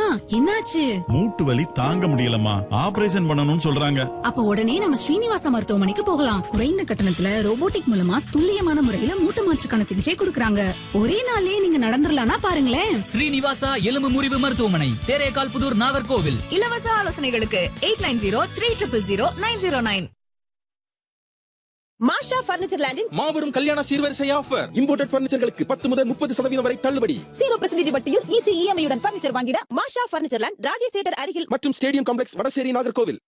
என்னாச்சு மூட்டு வலி தாங்க முடியலம்மா ஆபரேஷன் பண்ணணும்னு சொல்றாங்க அப்ப உடனே நம்ம ஸ்ரீனிவாசா மருத்துவமனைக்கு போகலாம் குறைந்த கட்டணத்துல ரோபோட்டிக் மூலமா துல்லியமான முறையில மூட்டு மாற்றுக்கான சிகிச்சை கொடுக்கறாங்க ஒரே நாள்லயே நீங்க நடந்துடலாம்னா பாருங்களேன் ஸ்ரீனிவாசா எலும்பு முறிவு மருத்துவமனை தேரேகால் புதூர் நாகர்கோவில் இலவச ஆலோசனைகளுக்கு eight nine zero three triple zero nine zero nine Masha furniture லேண்டின் மாபெரும் கல்யாண சீர்வரிசை ஆஃபர் இம்போர்ட்டட் பர்னிச்சர்களுக்கு பத்து முதல் முப்பது சதவீதம் வரை தள்ளுபடி ஜீரோ பர்சன்டேஜ் வட்டியில் ஈஸி இஎம்ஐ உடன் பர்னிச்சர் வாங்கிட Masha furniture land Rajesh theatre அருகில் மற்றும் ஸ்டேடியம் காம்ப்ளெக்ஸ் வடசேரி நாகர்கோவில்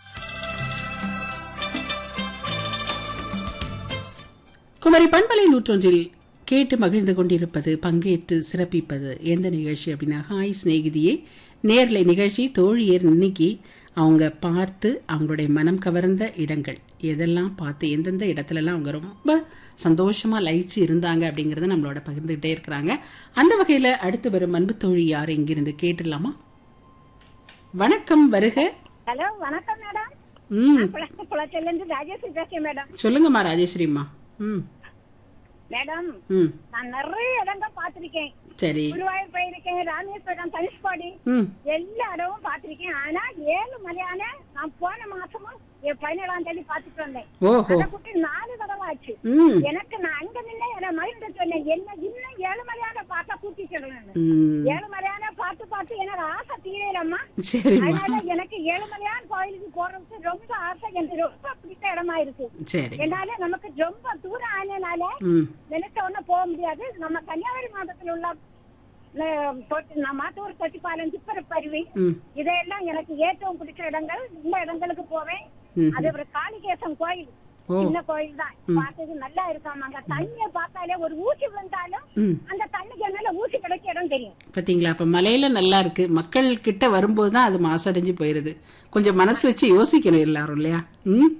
குமரி பண்பலை நூற்றொன்றில் கேட்டு மகிழ்ந்து கொண்டிருப்பது பங்கேற்று சிறப்பிப்பது எந்த நிகழ்ச்சி அப்படின்னா ஹாய் சிநேகிதியே நேர்லை நிகழ்ச்சி தோழியர் இன்னைக்கு அவங்க பார்த்து அவங்களுடைய மனம் கவர்ந்த இடங்கள் எதெல்லாம் பார்த்து எந்தெந்த இடத்துலலாம் அவங்க ரொம்ப சந்தோஷமா லயிச்சு இருந்தாங்க அப்படிங்கறத நம்மளோட பகிர்ந்துகிட்டே இருக்கிறாங்க அந்த வகையில அடுத்து வரும் அன்பு தோழி யார் இங்கிருந்து கேட்டுடலாமா வணக்கம் வருக ஹலோ வணக்கம் மேடம் ம் குளத்தில இருந்து ராஜேஸ்வரி பேசுறேன் மேடம் சொல்லுங்கம்மா ராஜேஸ்வரிம்மா ம் மேடம் ம் நான் நிறைய இடங்கள் பார்த்திருக்கேன் சரி குருவாயூர் போயிருக்கேன் ராமேஸ்வரம் தனுஷ்பாடி ம் எல்லா இடமும் பார்த்திருக்கேன் ஆனா ஏழு மலையான நான் போன மாசமும் என் பதினேழாம் தேதி பார்த்துட்டு வந்தேன் ஓஹோ அதை குட்டி நாலு தடவை ஆச்சு ம் எனக்கு நான் அங்க நின்று என் மகிழ்ந்து சொன்னேன் என்ன இன்னும் ஏழு மலையான பார்த்தா கூட்டி சொல்லணும் ம் ஏழு மலையான பார்த்து பார்த்து எனக்கு ஆசை தீரலம்மா சரிம்மா அதனால எனக்கு ஏழுமலையான் கோயிலுக்கு போறதுக்கு ரொம்ப ஆசை எனக்கு ரொம்ப பிடித்த இடமா இருக்கு சரி என்னால நமக்கு ரொம்ப தூரம் ஆனனால ம் நினைச்ச உடனே போக முடியாது நம்ம கன்னியாகுமரி மாவட்டத்தில் உள்ள அஹ், தொட்டி- நான் மாத்தூர் தொட்டிப்பாலம் சிப்பரப்பருவி ம் இதெல்லாம் எனக்கு ஏற்றவும் பிடிச்ச இடங்கள் இந்த இடங்களுக்கு போவேன் ம் அது ஒரு காளிகேசன் கோயில் ஓ சின்ன கோயில் தான் பார்த்தது நல்லா இருக்காம அங்க தண்ணிய பார்த்தாலே ஒரு ஊசி விழுந்தாலும் ம் அந்த தண்ணிக்கு மேல ஊசி கிடைக்க இடம் தெரியும் பாத்தீங்களா அப்ப மலையில நல்லா இருக்கு மக்கள் கிட்ட வரும்போது தான் அது மாசடைஞ்சு போயிருது கொஞ்சம் மனசு வச்சு யோசிக்கணும் எல்லாரும் இல்லையா ம்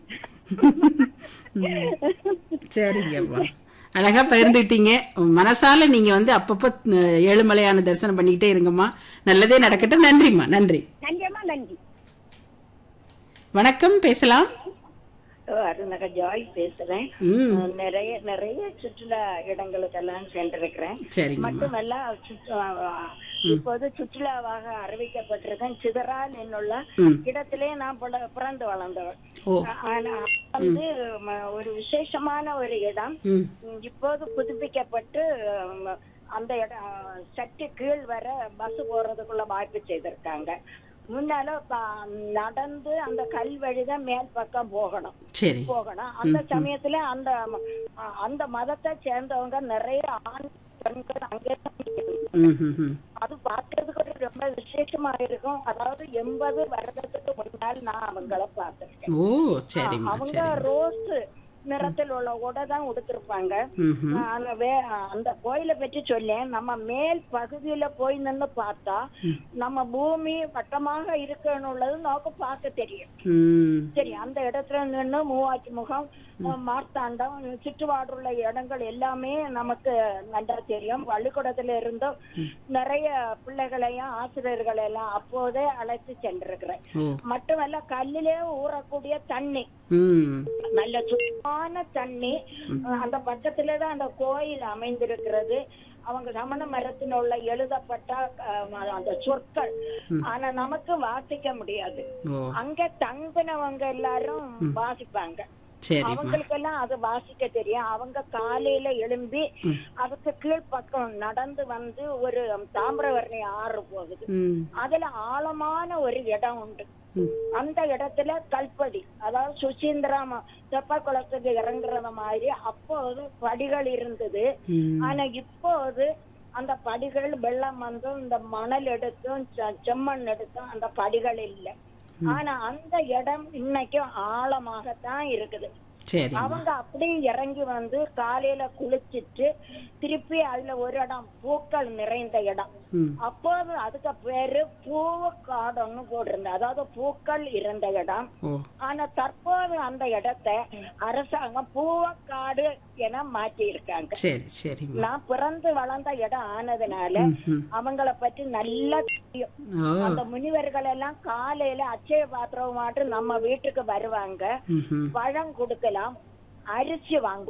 சரிங்கம்மா அழகா பகிர்ந்துட்டீங்க மனசால நீங்க வந்து அப்பப்போ அஹ், ஏழுமலையான தரிசனம் பண்ணிக்கிட்டே இருங்கம்மா நல்லதே நடக்கட்டும் நன்றிம்மா நன்றி நன்றியம்மா நன்றி வணக்கம் பேசலாம் அருணகர் ஜாய் பேசுறேன் ம் அஹ் நிறைய நிறைய சுற்றுலா இடங்களுக்கெல்லாம் சென்றிருக்கிறேன் சரிங்கம்மா மட்டுமல்ல சுற்று- அஹ் இப்போது சுற்றுலாவாக அறிவிக்கப்பட்டிருக்கேன் சிதறால் என்னுள்ள ம் இடத்திலே நான் பிற- பிறந்து வளர்ந்தவள் ஓ ஆனா வந்து ம- ஒரு விசேஷமான ஒரு இடம் ம் இப்போது புதுப்பிக்கப்பட்டு அஹ், அந்த இடம் சற்று கீழ் வர பஸ் போறதுக்குள்ள வாய்ப்பு செய்திருக்காங்க முன்னால ப- நடந்து அந்த கல் வழிதான் மேல் பக்கம் போகணும் சரி போகணும் அந்த சமயத்துல அந்த அ- அந்த மதத்தை சேர்ந்தவங்க நிறைய ஆண் பெண்கள் அங்கே ம் ம் ம் அது பார்க்கறதுக்கு ஒரு ரொம்ப விசேஷமா இருக்கும் அதாவது எண்பது வருடத்துக்கு முன்னால் நான் அவங்கள பார்த்திருக்கேன் ஓ சரிம்மா அவங்க சரி ரோஸ் நிறத்தில் உள்ள உடை தான் உடுத்திருப்பாங்க ம் ம் அந்த வே- அந்த கோயிலை பற்றி சொல்லேன் நம்ம மேல் பகுதியில போய் நின்னு பார்த்தா நம்ம பூமி வட்டமாக இருக்குன்னு உள்ளது நமக்கு பார்க்க தெரியும் ம் சரி அந்த இடத்துல நின்று மூவாச்சி முகம் மார்த்தாண்டம் சுற்றுவாடுள்ள இடங்கள் எல்லாமே நமக்கு நன்றா தெரியும் பள்ளிக்கூடத்துல இருந்தும் நிறைய பிள்ளைகளையும் ஆசிரியர்களை எல்லாம் அப்போதே அழைத்து சென்றிருக்கிறேன் ஓ மட்டுமல்ல கல்லிலே ஊறக்கூடிய தண்ணி ம் நல்ல சுத்தமான தண்ணி அந்த பக்கத்திலே தான் அந்த கோயில் அமைந்திருக்கிறது அவங்க ரமண மரத்தின் உள்ள எழுதப்பட்ட அஹ், அந்த சொற்கள் ஆனா நமக்கு வாசிக்க முடியாது ஓ அங்க தங்கினவங்க எல்லாரும் வாசிப்பாங்க சரிம்மா அவங்களுக்கெல்லாம் அது வாசிக்க தெரியும் அவங்க காலையில எழும்பி அதுக்கு கீழ்ப்பக்கம் நடந்து வந்து ஒரு தாமிரவர்ணி ஆறு போகுது ம் அதுல ஆழமான ஒரு இடம் உண்டு அந்த இடத்துல கல்படி அதாவது சுசீந்திரம் தெப்ப குளத்துக்கு இறங்குறது மாதிரி அப்போது படிகள் இருந்தது ம் ஆனா இப்போது அந்த படிகள் வெள்ளம் வந்து இந்த மணல் எடுத்தும் செ- செம்மண் எடுத்தும் அந்த படிகள் இல்லை ஆனா அந்த இடம் இன்னைக்கும் ஆழமாகத்தான் இருக்குது சரிம்மா அவங்க அப்படியே இறங்கி வந்து காலையில குளிச்சிட்டு திருப்பி அதுல ஒரு இடம் பூக்கள் நிறைந்த இடம் ம் அப்போது அதுக்கு பேரு பூவக்காடுன்னு போட்டிருந்தேன் அதாவது பூக்கள் இருந்த இடம் ஓ ஆனா தற்போது அந்த இடத்தை அரசாங்கம் பூவக்காடு என மாற்றி இருக்காங்க சரி சரிம்மா நான் பிறந்து வளர்ந்த இடம் ஆனதுனால ம் அவங்கள பற்றி நல்லா தெரியும் ஓ அந்த முனிவர்கள் எல்லாம் காலையில அச்சய பாத்திரம் மாட்டு நம்ம வீட்டுக்கு வருவாங்க ம் ம் பழம் கொடுக்கலாம் அரிசி வாங்குவோம்